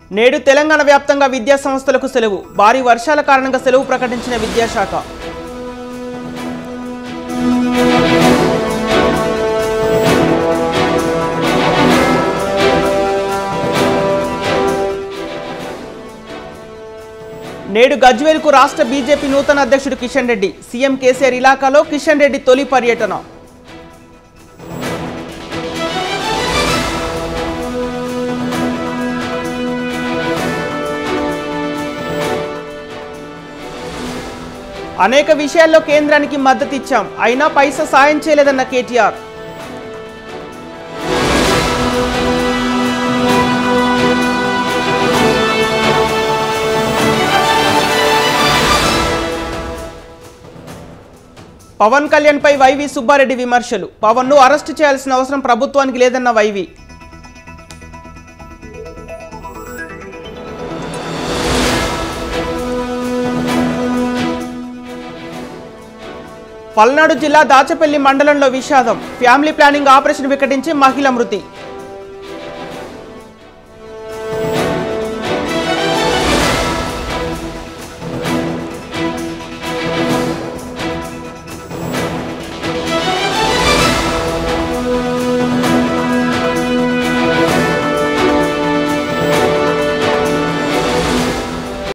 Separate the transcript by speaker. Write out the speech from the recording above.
Speaker 1: నేడు తెలంగాణ వ్యాప్తంగా విద్యా సంస్థలకు సెలవు భారీ వర్షాల కారణంగా సెలవు ప్రకటించిన విద్యాశాఖ నేడు గజ్వేల్కు రాష్ట్ర బీజేపీ నూతన అధ్యక్షుడు కిషన్ రెడ్డి సీఎం కేసీఆర్ ఇలాకాలో కిషన్ రెడ్డి తొలి పర్యటన అనేక విషయాల్లో కేంద్రానికి మద్దతు ఇచ్చాం అయినా పైసా సాయం చేయలేదన్న కేటీఆర్ పవన్ కళ్యాణ్ పై వైవి సుబ్బారెడ్డి విమర్శలు పవన్ ను అరెస్టు చేయాల్సిన అవసరం ప్రభుత్వానికి లేదన్న వైవి పల్నాడు జిల్లా దాచపల్లి మండలంలో విషాదం ఫ్యామిలీ ప్లానింగ్ ఆపరేషన్ వికటించి మహిళ మృతి